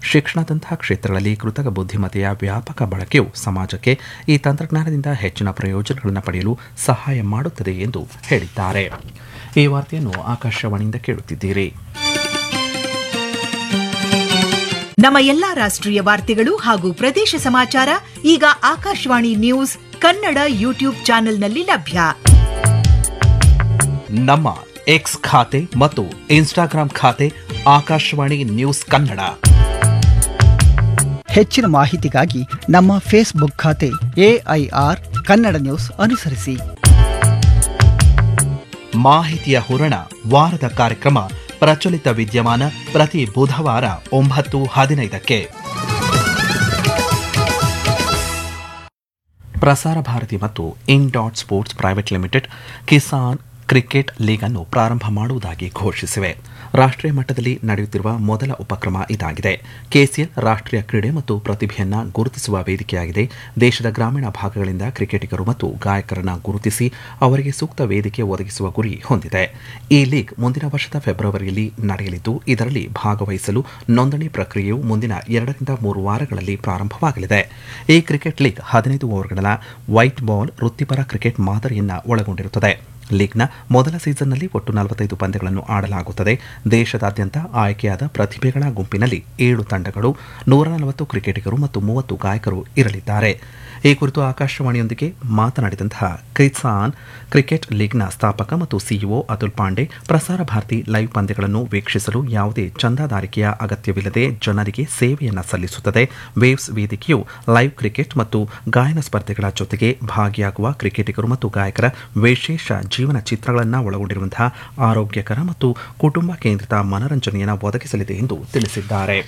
ಶಿಕ್ಷಣದಂತಹ ಕ್ಷೇತ್ರಗಳಲ್ಲಿ ಕೃತಕ ಬುದ್ಧಿಮತ್ತೆಯ ವ್ಯಾಪಕ ಬಳಕೆಯು ಸಮಾಜಕ್ಕೆ ಈ ತಂತ್ರಜ್ಞಾನದಿಂದ ಹೆಚ್ಚಿನ ಪ್ರಯೋಜನಗಳನ್ನು ಪಡೆಯಲು ಸಹಾಯ ಮಾಡುತ್ತದೆ ಎಂದು ಹೇಳಿದ್ದಾರೆ ಈ ವಾರ್ತೆಯನ್ನು ಆಕಾಶವಾಣಿಯಿಂದ ಕೇಳುತ್ತಿದ್ದೀರಿ ನಮ್ಮ ಎಲ್ಲಾ ರಾಷ್ಟ್ರೀಯ ವಾರ್ತೆಗಳು ಹಾಗೂ ಪ್ರದೇಶ ಸಮಾಚಾರ ಈಗ ಆಕಾಶವಾಣಿ ನ್ಯೂಸ್ ಕನ್ನಡ ಯೂಟ್ಯೂಬ್ ಚಾನೆಲ್ನಲ್ಲಿ ಲಭ್ಯ ನಮ್ಮ ಎಕ್ಸ್ ಖಾತೆ ಮತ್ತು ಇನ್ಸ್ಟಾಗ್ರಾಂ ಖಾತೆ ಆಕಾಶವಾಣಿ ನ್ಯೂಸ್ ಕನ್ನಡ ಹೆಚ್ಚಿನ ಮಾಹಿತಿಗಾಗಿ ನಮ್ಮ ಫೇಸ್ಬುಕ್ ಖಾತೆ ಎಐಆರ್ ಕನ್ನಡ ನ್ಯೂಸ್ ಅನುಸರಿಸಿ ಮಾಹಿತಿಯ ಹೂರಣ ವಾರದ ಕಾರ್ಯಕ್ರಮ ಪ್ರಚಲಿತ ವಿದ್ಯಮಾನ ಪ್ರತಿ ಬುಧವಾರ ಒಂಬತ್ತು ಹದಿನೈದಕ್ಕೆ ಪ್ರಸಾರ ಭಾರತಿ ಮತ್ತು in dot sports private limited Kisan cricket league ಅನ್ನು ಪ್ರಾರಂಭ ಮಾಡುವುದಾಗಿ ಘೋಷಿಸಿವೆ ರಾಷ್ಟ್ರೀಯ ಮಟ್ಟದಲ್ಲಿ ನಡೆಯುತ್ತಿರುವ ಮೊದಲ ಉಪಕ್ರಮ ಇದಾಗಿದೆ ಕೆಸಿಎಲ್ ರಾಷ್ಟ್ರೀಯ ಕ್ರೀಡೆ ಮತ್ತು ಪ್ರತಿಭೆಯನ್ನ ಗುರುತಿಸುವ ವೇದಿಕೆಯಾಗಿದೆ ದೇಶದ ಗ್ರಾಮೀಣ ಭಾಗಗಳಿಂದ ಕ್ರಿಕೆಟಿಗರು ಮತ್ತು ಗಾಯಕರನ್ನ ಗುರುತಿಸಿ ಅವರಿಗೆ ಸೂಕ್ತ ವೇದಿಕೆ ಒದಗಿಸುವ ಗುರಿ ಹೊಂದಿದೆ ಈ ಲೀಗ್ ಮುಂದಿನ ವರ್ಷದ ಫೆಬ್ರವರಿಯಲ್ಲಿ ನಡೆಯಲಿದ್ದು ಇದರಲ್ಲಿ ಭಾಗವಹಿಸಲು ನೋಂದಣಿ ಪ್ರಕ್ರಿಯೆಯು ಮುಂದಿನ ಎರಡರಿಂದ ಮೂರು ವಾರಗಳಲ್ಲಿ ಪ್ರಾರಂಭವಾಗಲಿದೆ ಈ ಕ್ರಿಕೆಟ್ ಲೀಗ್ ಹದಿನೈದು ಓವರ್ಗಳ ವೈಟ್ ಬಾಲ್ ವೃತ್ತಿಪರ ಕ್ರಿಕೆಟ್ ಮಾದರಿಯನ್ನ ಒಳಗೊಂಡಿರುತ್ತದೆ ಲೀಗ್ನ ಮೊದಲ ಸೀಸನ್ನಲ್ಲಿ ಒಟ್ಟು ನಲವತ್ತೈದು ಪಂದ್ಯಗಳನ್ನು ಆಡಲಾಗುತ್ತದೆ ದೇಶದಾದ್ಯಂತ ಆಯ್ಕೆಯಾದ ಪ್ರತಿಭೆಗಳ ಗುಂಪಿನಲ್ಲಿ ಏಳು ತಂಡಗಳು ನೂರ ನಲವತ್ತು ಕ್ರಿಕೆಟಿಗರು ಮತ್ತು ಮೂವತ್ತು ಗಾಯಕರು ಇರಲಿದ್ದಾರೆ ಈ ಕುರಿತು ಆಕಾಶವಾಣಿಯೊಂದಿಗೆ ಮಾತನಾಡಿದಂತಹ ಕಿಸಾನ್ ಕ್ರಿಕೆಟ್ ಲೀಗ್ನ ಸ್ಥಾಪಕ ಮತ್ತು ಸಿಇಒ ಅತುಲ್ ಪಾಂಡೆ ಪ್ರಸಾರ ಭಾರತಿ ಲೈವ್ ಪಂದ್ಯಗಳನ್ನು ವೀಕ್ಷಿಸಲು ಯಾವುದೇ ಚಂದಾದಾರಿಕೆಯ ಅಗತ್ಯವಿಲ್ಲದೆ ಜನರಿಗೆ ಸೇವೆಯನ್ನು ಸಲ್ಲಿಸುತ್ತದೆ ವೇವ್ಸ್ ವೇದಿಕೆಯು ಲೈವ್ ಕ್ರಿಕೆಟ್ ಮತ್ತು ಗಾಯನ ಸ್ಪರ್ಧೆಗಳ ಜೊತೆಗೆ ಭಾಗಿಯಾಗುವ ಕ್ರಿಕೆಟಿಗರು ಮತ್ತು ಗಾಯಕರ ವಿಶೇಷ ಜೀವನ ಚಿತ್ರಗಳನ್ನು ಒಳಗೊಂಡಿರುವಂತಹ ಆರೋಗ್ಯಕರ ಮತ್ತು ಕುಟುಂಬ ಕೇಂದ್ರಿತ ಮನರಂಜನೆಯನ್ನು ಒದಗಿಸಲಿದೆ ಎಂದು ತಿಳಿಸಿದ್ದಾರೆ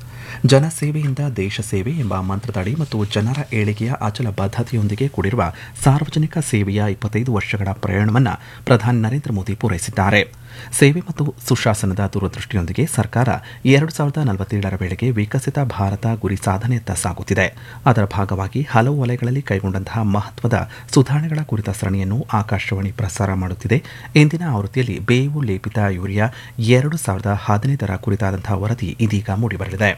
ಜನಸೇವೆಯಿಂದ ದೇಶ ಸೇವೆ ಎಂಬ ಮಂತ್ರದಡಿ ಮತ್ತು ಜನರ ಏಳಿಗೆಯ ಅಚಲ ಬದ್ಧತೆಯೊಂದಿಗೆ ಕೂಡಿರುವ ಸಾರ್ವಜನಿಕ ಸೇವೆಯ ಇಪ್ಪತ್ತೈದು ವರ್ಷಗಳ ಪ್ರಯಾಣವನ್ನು ಪ್ರಧಾನಿ ನರೇಂದ್ರ ಮೋದಿ ಪೂರೈಸಿದ್ದಾರೆ ಸೇವೆ ಮತ್ತು ಸುಶಾಸನದ ದೂರದೃಷ್ಟಿಯೊಂದಿಗೆ ಸರ್ಕಾರ ಎರಡು ಸಾವಿರದ ನಲವತ್ತೇಳರ ವೇಳೆಗೆ ವಿಕಸಿತ ಭಾರತ ಗುರಿ ಸಾಧನೆಯತ್ತ ಸಾಗುತ್ತಿದೆ ಅದರ ಭಾಗವಾಗಿ ಹಲವು ವಲಯಗಳಲ್ಲಿ ಕೈಗೊಂಡಂತಹ ಮಹತ್ವದ ಸುಧಾರಣೆಗಳ ಕುರಿತ ಸರಣಿಯನ್ನು ಆಕಾಶವಾಣಿ ಪ್ರಸಾರ ಮಾಡುತ್ತಿದೆ ಇಂದಿನ ಆವೃತ್ತಿಯಲ್ಲಿ ಬೇವು ಲೇಪಿತ ಯೂರಿಯಾ ಎರಡು ಸಾವಿರದ ಹದಿನೈದರ ಕುರಿತಾದಂತಹ ವರದಿ ಇದೀಗ ಮೂಡಿಬರಲಿದೆ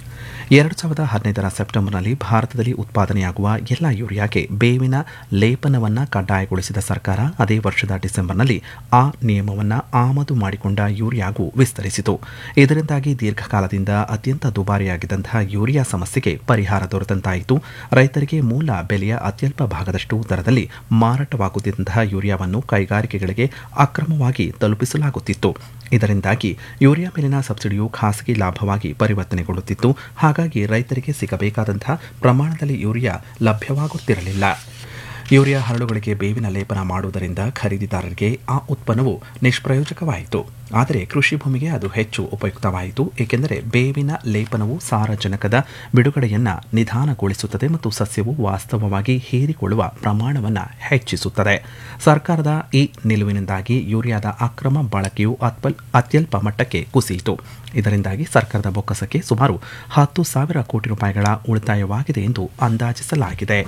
ಎರಡು ಸಾವಿರದ ಹದಿನೈದರ ಸೆಪ್ಟೆಂಬರ್ನಲ್ಲಿ ಭಾರತದಲ್ಲಿ ಉತ್ಪಾದನೆಯಾಗುವ ಎಲ್ಲ ಯೂರಿಯಾಗೆ ಬೇವಿನ ಲೇಪನವನ್ನು ಕಡ್ಡಾಯಗೊಳಿಸಿದ ಸರ್ಕಾರ ಅದೇ ವರ್ಷದ ಡಿಸೆಂಬರ್ನಲ್ಲಿ ಆ ನಿಯಮವನ್ನು ಆಮದು ಮಾಡಿಕೊಂಡ ಯೂರಿಯಾಗೂ ವಿಸ್ತರಿಸಿತು ಇದರಿಂದಾಗಿ ದೀರ್ಘಕಾಲದಿಂದ ಅತ್ಯಂತ ದುಬಾರಿಯಾಗಿದ್ದಂತಹ ಯೂರಿಯಾ ಸಮಸ್ಯೆಗೆ ಪರಿಹಾರ ದೊರೆತಂತಾಯಿತು ರೈತರಿಗೆ ಮೂಲ ಬೆಲೆಯ ಅತ್ಯಲ್ಪ ಭಾಗದಷ್ಟು ದರದಲ್ಲಿ ಮಾರಾಟವಾಗುತ್ತಿದ್ದಂತಹ ಯೂರಿಯಾವನ್ನು ಕೈಗಾರಿಕೆಗಳಿಗೆ ಅಕ್ರಮವಾಗಿ ತಲುಪಿಸಲಾಗುತ್ತಿತ್ತು ಇದರಿಂದಾಗಿ ಯೂರಿಯಾ ಮೇಲಿನ ಸಬ್ಸಿಡಿಯು ಖಾಸಗಿ ಲಾಭವಾಗಿ ಪರಿವರ್ತನೆಗೊಳ್ಳುತ್ತಿತ್ತು ಹಾಗಾಗಿ ರೈತರಿಗೆ ಸಿಗಬೇಕಾದಂತಹ ಪ್ರಮಾಣದಲ್ಲಿ ಯೂರಿಯಾ ಲಭ್ಯವಾಗುತ್ತಿರಲಿಲ್ಲ ಯೂರಿಯಾ ಹರಳುಗಳಿಗೆ ಬೇವಿನ ಲೇಪನ ಮಾಡುವುದರಿಂದ ಖರೀದಿದಾರರಿಗೆ ಆ ಉತ್ಪನ್ನವು ನಿಷ್ಪ್ರಯೋಜಕವಾಯಿತು ಆದರೆ ಕೃಷಿ ಭೂಮಿಗೆ ಅದು ಹೆಚ್ಚು ಉಪಯುಕ್ತವಾಯಿತು ಏಕೆಂದರೆ ಬೇವಿನ ಲೇಪನವು ಸಾರಜನಕದ ಬಿಡುಗಡೆಯನ್ನು ನಿಧಾನಗೊಳಿಸುತ್ತದೆ ಮತ್ತು ಸಸ್ಯವು ವಾಸ್ತವವಾಗಿ ಹೀರಿಕೊಳ್ಳುವ ಪ್ರಮಾಣವನ್ನು ಹೆಚ್ಚಿಸುತ್ತದೆ ಸರ್ಕಾರದ ಈ ನಿಲುವಿನಿಂದಾಗಿ ಯೂರಿಯಾದ ಅಕ್ರಮ ಬಳಕೆಯು ಅತ್ಯಲ್ಪ ಮಟ್ಟಕ್ಕೆ ಕುಸಿಯಿತು ಇದರಿಂದಾಗಿ ಸರ್ಕಾರದ ಬೊಕ್ಕಸಕ್ಕೆ ಸುಮಾರು ಹತ್ತು ಸಾವಿರ ಕೋಟಿ ರೂಪಾಯಿಗಳ ಉಳಿತಾಯವಾಗಿದೆ ಎಂದು ಅಂದಾಜಿಸಲಾಗಿದೆ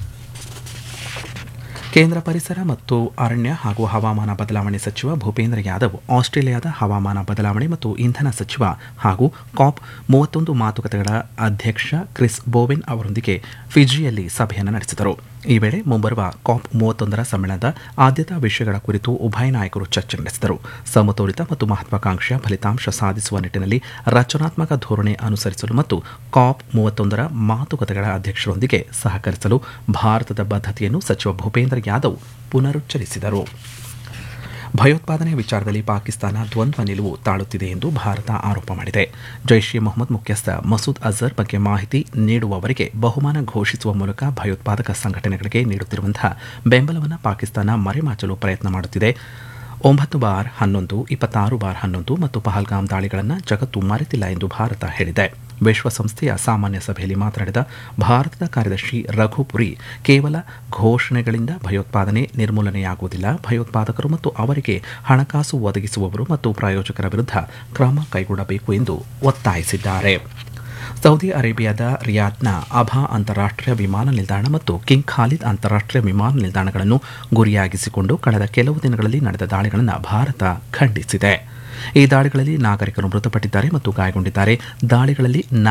ಕೇಂದ್ರ ಪರಿಸರ ಮತ್ತು ಅರಣ್ಯ ಹಾಗೂ ಹವಾಮಾನ ಬದಲಾವಣೆ ಸಚಿವ ಭೂಪೇಂದ್ರ ಯಾದವ್ ಆಸ್ಟ್ರೇಲಿಯಾದ ಹವಾಮಾನ ಬದಲಾವಣೆ ಮತ್ತು ಇಂಧನ ಸಚಿವ ಹಾಗೂ ಕಾಪ್ ಮೂವತ್ತೊಂದು ಮಾತುಕತೆಗಳ ಅಧ್ಯಕ್ಷ ಕ್ರಿಸ್ ಬೋವೆನ್ ಅವರೊಂದಿಗೆ ಫಿಜಿಯಲ್ಲಿ ಸಭೆಯನ್ನು ನಡೆಸಿದರು ಈ ವೇಳೆ ಮುಂಬರುವ ಕಾಪ್ ಮೂವತ್ತೊಂದರ ಸಮ್ಮೇಳನದ ಆದ್ಯತಾ ವಿಷಯಗಳ ಕುರಿತು ಉಭಯ ನಾಯಕರು ಚರ್ಚೆ ನಡೆಸಿದರು ಸಮತೋಲಿತ ಮತ್ತು ಮಹತ್ವಾಕಾಂಕ್ಷೆಯ ಫಲಿತಾಂಶ ಸಾಧಿಸುವ ನಿಟ್ಟಿನಲ್ಲಿ ರಚನಾತ್ಮಕ ಧೋರಣೆ ಅನುಸರಿಸಲು ಮತ್ತು ಕಾಪ್ ಮೂವತ್ತೊಂದರ ಮಾತುಕತೆಗಳ ಅಧ್ಯಕ್ಷರೊಂದಿಗೆ ಸಹಕರಿಸಲು ಭಾರತದ ಬದ್ಧತೆಯನ್ನು ಸಚಿವ ಭೂಪೇಂದ್ರ ಯಾದವ್ ಪುನರುಚ್ಚರಿಸಿದರು ಭಯೋತ್ಪಾದನೆ ವಿಚಾರದಲ್ಲಿ ಪಾಕಿಸ್ತಾನ ದ್ವಂದ್ವ ನಿಲುವು ತಾಳುತ್ತಿದೆ ಎಂದು ಭಾರತ ಆರೋಪ ಮಾಡಿದೆ ಜೈಷ್ ಎ ಮೊಹಮ್ಮದ್ ಮುಖ್ಯಸ್ಥ ಮಸೂದ್ ಅಜರ್ ಬಗ್ಗೆ ಮಾಹಿತಿ ನೀಡುವವರಿಗೆ ಬಹುಮಾನ ಘೋಷಿಸುವ ಮೂಲಕ ಭಯೋತ್ಪಾದಕ ಸಂಘಟನೆಗಳಿಗೆ ನೀಡುತ್ತಿರುವಂತಹ ಬೆಂಬಲವನ್ನು ಪಾಕಿಸ್ತಾನ ಮರೆಮಾಚಲು ಪ್ರಯತ್ನ ಮಾಡುತ್ತಿದೆ ಒಂಬತ್ತು ಬಾರ್ ಹನ್ನೊಂದು ಇಪ್ಪತ್ತಾರು ಬಾರ್ ಹನ್ನೊಂದು ಮತ್ತು ಪಹಲ್ಗಾಮ್ ದಾಳಿಗಳನ್ನು ಜಗತ್ತು ಮರೆತಿಲ್ಲ ಎಂದು ಭಾರತ ಹೇಳಿದೆ ವಿಶ್ವಸಂಸ್ಥೆಯ ಸಾಮಾನ್ಯ ಸಭೆಯಲ್ಲಿ ಮಾತನಾಡಿದ ಭಾರತದ ಕಾರ್ಯದರ್ಶಿ ರಘುಪುರಿ ಕೇವಲ ಘೋಷಣೆಗಳಿಂದ ಭಯೋತ್ಪಾದನೆ ನಿರ್ಮೂಲನೆಯಾಗುವುದಿಲ್ಲ ಭಯೋತ್ಪಾದಕರು ಮತ್ತು ಅವರಿಗೆ ಹಣಕಾಸು ಒದಗಿಸುವವರು ಮತ್ತು ಪ್ರಾಯೋಜಕರ ವಿರುದ್ಧ ಕ್ರಮ ಕೈಗೊಳ್ಳಬೇಕು ಎಂದು ಒತ್ತಾಯಿಸಿದ್ದಾರೆ ಸೌದಿ ಅರೇಬಿಯಾದ ರಿಯಾದ್ನ ಅಭಾ ಅಂತಾರಾಷ್ಟೀಯ ವಿಮಾನ ನಿಲ್ದಾಣ ಮತ್ತು ಕಿಂಗ್ ಖಾಲಿದ್ ಅಂತಾರಾಷ್ಟೀಯ ವಿಮಾನ ನಿಲ್ದಾಣಗಳನ್ನು ಗುರಿಯಾಗಿಸಿಕೊಂಡು ಕಳೆದ ಕೆಲವು ದಿನಗಳಲ್ಲಿ ನಡೆದ ದಾಳಿಗಳನ್ನು ಭಾರತ ಖಂಡಿಸಿದೆ ಈ ದಾಳಿಗಳಲ್ಲಿ ನಾಗರಿಕರು ಮೃತಪಟ್ಟಿದ್ದಾರೆ ಮತ್ತು ಗಾಯಗೊಂಡಿದ್ದಾರೆ ದಾಳಿಗಳಲ್ಲಿ